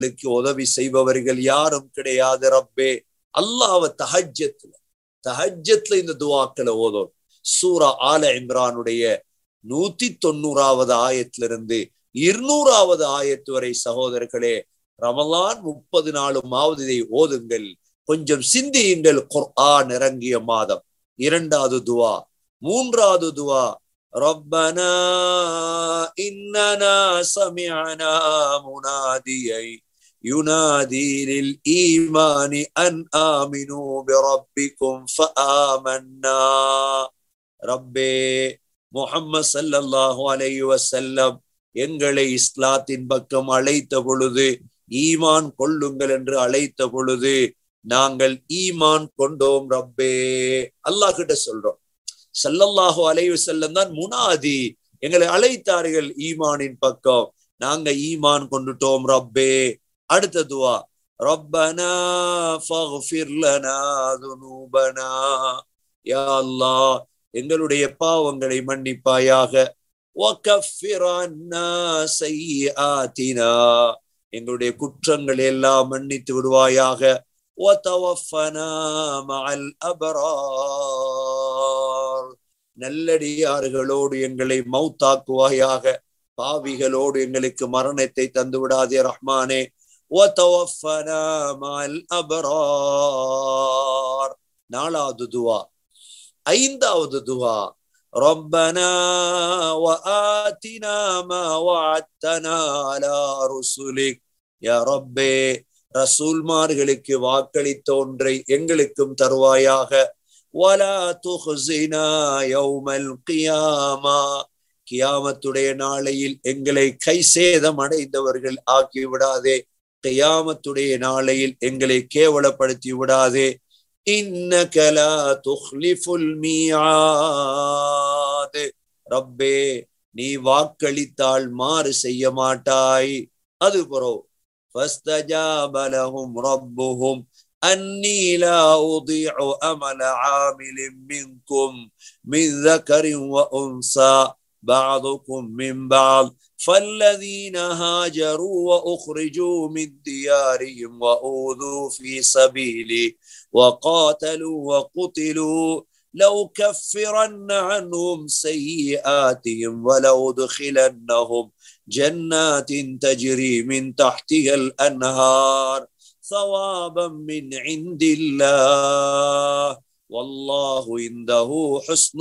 அவர்களுக்கு உதவி செய்பவர்கள் யாரும் கிடையாது ரப்பே அல்லாஹ்வ தஹஜத்துல தஹஜத்துல இந்த துவாக்களை ஓதும் சூரா ஆல இம்ரானுடைய நூத்தி தொண்ணூறாவது ஆயத்திலிருந்து இருநூறாவது ஆயத்து வரை சகோதரர்களே ரமலான் முப்பது நாளுமாவது இதை ஓதுங்கள் கொஞ்சம் சிந்தியுங்கள் குர்ஆன் இறங்கிய மாதம் இரண்டாவது துவா மூன்றாவது துவா ربنا إننا سمعنا مناديا ينادي للإيمان أن آمنوا بربكم فآمنا ربي முஹம்மது சல்லல்லாஹு அலைஹி வஸல்லம் எங்களை இஸ்லாத்தின் பக்கம் அழைத்த பொழுது ஈமான் கொள்ளுங்கள் என்று அழைத்த பொழுது நாங்கள் ஈமான் கொண்டோம் ரப்பே அல்லாஹ் கிட்ட சொல்றோம் சல்லல்லாஹு அலைஹி வஸல்லம் தான் முனாதி எங்களை அழைத்தார்கள் ஈமானின் பக்கம் நாங்க ஈமான் கொண்டுட்டோம் ரப்பே அடுத்த துவா ரப்பனா ஃபக்ஃபிர் லனா துனூபனா யா அல்லாஹ் எங்களுடைய பாவங்களை மன்னிப்பாயாக وكفر عنا سيئاتنا எங்களுடைய குற்றங்கள் எல்லாம் மன்னித்து விடுவாயாக وتوفنا مع الأبرار நல்லடியார்களோடு எங்களை மௌத்தாக்குவாயாக பாவிகளோடு எங்களுக்கு மரணத்தை தந்து விடாதே ரஹ்மானே وتوفنا مع الأبرار நாலாவது துவா ஐந்தாவது துவா ربنا وآتنا ما وعدتنا على رسلك يا ربي ரசூல்மார்களுக்கு வாக்களித்த ஒன்றை எங்களுக்கும் தருவாயாக ولا تخزنا يوم القيامة கியாமத்துடைய நாளையில் எங்களை கை சேதம் அடைந்தவர்கள் ஆக்கி விடாதே கியாமத்துடைய நாளையில் எங்களை கேவலப்படுத்தி விடாதே إنك لا تخلف الميعاد ரப்பே நீ வாக்களித்தால் மாறு செய்ய மாட்டாய் அது புறோ فاستجاب لهم ربهم أني لا أضيع أمل عامل منكم من ذكر وأنثى بعضكم من بعض فالذين هاجروا وأخرجوا من ديارهم وأوذوا في سبيلي وقاتلوا وقتلوا لو كفرن عنهم سيئاتهم ولأدخلنهم جنات تجري من تحتها الأنهار ثوابا من عند الله والله عنده حسن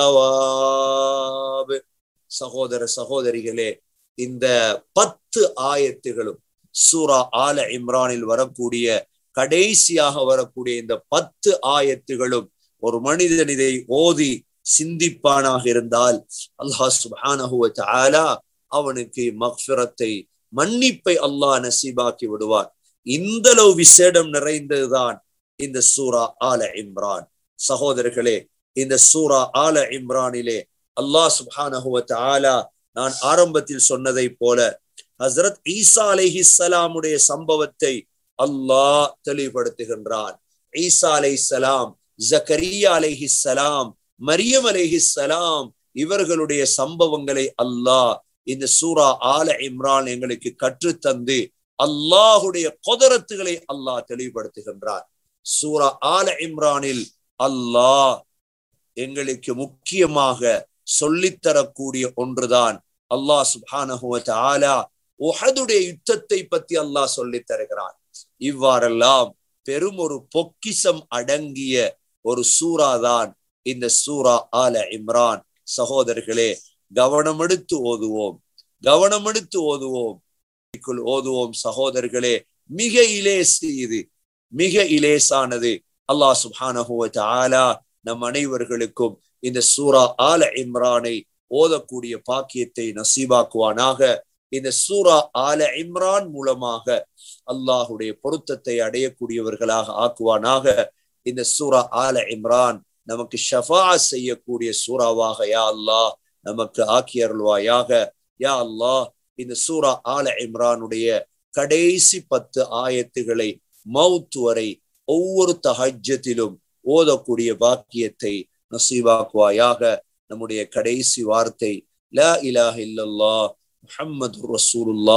الثواب சகோதர சகோதரிகளே இந்த பத்து ஆயத்துகளும் சூரா ஆல இம்ரானில் வரக்கூடிய கடைசியாக வரக்கூடிய இந்த பத்து ஆயத்துகளும் ஒரு மனிதன் இதை ஓதி சிந்திப்பானாக இருந்தால் அல்லாஹ் சுபானஹுவ ஆலா அவனுக்கு மக்ஃபிரத்தை மன்னிப்பை அல்லாஹ் நசீபாக்கி விடுவார் இந்த அளவு விசேடம் நிறைந்ததுதான் இந்த சூரா ஆல இம்ரான் சகோதரர்களே இந்த சூரா ஆல இம்ரானிலே அல்லாஹ் சுபானஹுவ ஆலா நான் ஆரம்பத்தில் சொன்னதை போல ஹசரத் ஈசா அலைஹி சலாமுடைய சம்பவத்தை அல்லாஹ் தெளிவுபடுத்துகின்றான் ஈசா அலை சலாம் ஜக்கரியா அலைஹி சலாம் மரியம் அலைஹி சலாம் இவர்களுடைய சம்பவங்களை அல்லாஹ் இந்த சூரா ஆல இம்ரான் எங்களுக்கு கற்றுத்தந்து அல்லாஹுடைய கொதரத்துகளை அல்லாஹ் தெளிவுபடுத்துகின்றார் சூரா ஆல இம்ரானில் அல்லாஹ் எங்களுக்கு முக்கியமாக சொல்லித்தரக்கூடிய ஒன்றுதான் அல்லாஹ் சுபானஹுவ ஆலா உஹதுடைய யுத்தத்தை பத்தி அல்லாஹ் சொல்லித் தருகிறான் இவ்வாறெல்லாம் பெரும் ஒரு பொக்கிசம் அடங்கிய ஒரு சூறாதான் இந்த சூரா ஆல இம்ரான் சகோதரர்களே கவனம் எடுத்து ஓதுவோம் கவனம் எடுத்து ஓதுவோம் ஓதுவோம் சகோதரர்களே மிக இலேசு இது மிக இலேசானது அல்லாஹ் சுபானஹுவ ஆலா நம் அனைவர்களுக்கும் இந்த சூரா ஆல இம்ரானை ஓதக்கூடிய பாக்கியத்தை நசீபாக்குவானாக இந்த சூரா ஆல இம்ரான் மூலமாக அல்லாஹுடைய பொருத்தத்தை அடையக்கூடியவர்களாக ஆக்குவானாக இந்த சூரா ஆல இம்ரான் நமக்கு ஷஃபா செய்யக்கூடிய சூறாவாக யா அல்லாஹ் நமக்கு ஆக்கி அருள்வாயாக யா அல்லாஹ் இந்த சூரா ஆல இம்ரானுடைய கடைசி பத்து ஆயத்துகளை மவுத் வரை ஒவ்வொரு தஹஜத்திலும் ஓதக்கூடிய பாக்கியத்தை நசீவாக்குவாயாக நம்முடைய கடைசி வார்த்தை லா இலாஹ இல்லல்லா முஹம்மது ரசூலுல்லா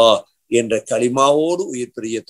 என்ற களிமாவோடு உயிர் பிரிய